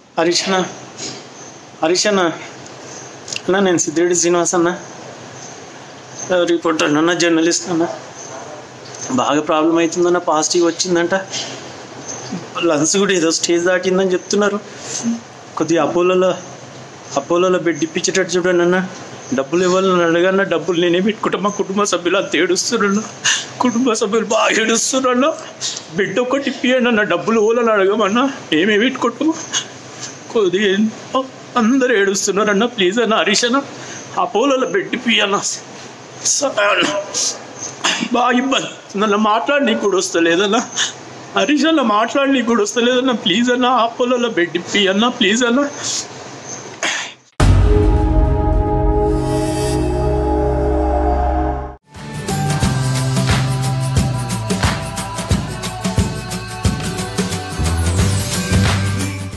హరీష్ అన్న హరీష్ అన్న అన్న నేను సిద్ధిరెడ్డి శ్రీనివాస్ అన్న రిపోర్టర్ అన్న జర్నలిస్ట్ అన్న బాగా ప్రాబ్లం అవుతుందన్న పాజిటివ్ వచ్చిందంట లంగ్స్ కూడా ఏదో స్టేజ్ దాటిందని చెప్తున్నారు కొద్దిగా అపోలోలో అపోలోలో బెడ్ ఇప్పించేటట్టు చూడండి అన్న డబ్బులు ఇవ్వాలని అడగన్న డబ్బులు నేనే పెట్టుకుంటా మా కుటుంబ సభ్యులు అంత ఏడుస్తున్నాను కుటుంబ సభ్యులు బాగా ఏడుస్తున్నాను బెడ్ ఒక్కటి ఇప్పియండి అన్న డబ్బులు ఇవ్వాలని అడగమన్నా మేమే పెట్టుకుంటాము కొద్దిగా అందరు ఏడుస్తున్నారు అన్న ప్లీజ్ అన్న హరీష్ అన్న అపోలోలో బెడ్ ఇప్పియన్న సరే అన్న బాగా ఇబ్బంది నన్ను మాట్లాడనీకి కూడా వస్తలేదన్నా హరీష్ అన్న మాట్లాడనీకి కూడా వస్తలేదన్నా ప్లీజ్ అన్న అపోలోలో బెడ్ ఇప్పి అన్న ప్లీజ్ అన్న